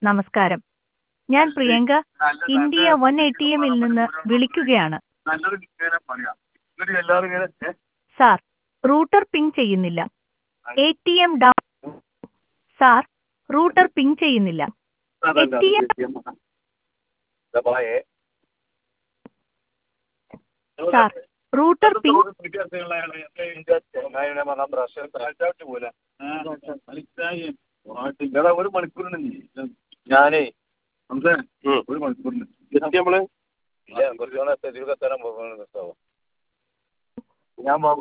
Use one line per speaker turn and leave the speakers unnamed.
നമസ്കാരം ഞാൻ Priyanka India one A T എമ്മിൽ നിന്ന് വിളിക്കുകയാണ്
നല്ലൊരു ഇങ്ങനെ പറയാം എന്നിട്ട് എല്ലാവരും ഇങ്ങനെ ഏ?
സാർ റൂട്ടർ പിങ് ചെയ്യുന്നില്ല A T M down sir router ping ചെയ്യുന്നില്ല
അതല്ല,
ATM.
ATM. ഇതാ പോയേ.
സാർ റൂട്ടർ പിങ്
വ്യത്യാസമുള്ളതാണ്. എന്റെ ഇതിന്റെ ചങ്ങായിനെ പറഞ്ഞ ബ്രഷ് താഴ്ത്താട്ട് പോലെ. ആ, കളിക്കായി. പാട്ട്. എടാ, ഒരു മണിക്കൂറിന് നീ ഞാനേ നമുക്ക് ഒരു മണിക്കൂറിന് നമ്മള് ഇല്ല കുറച്ചുകൂടെ എത്താൻ പോകുന്നു ഞാൻ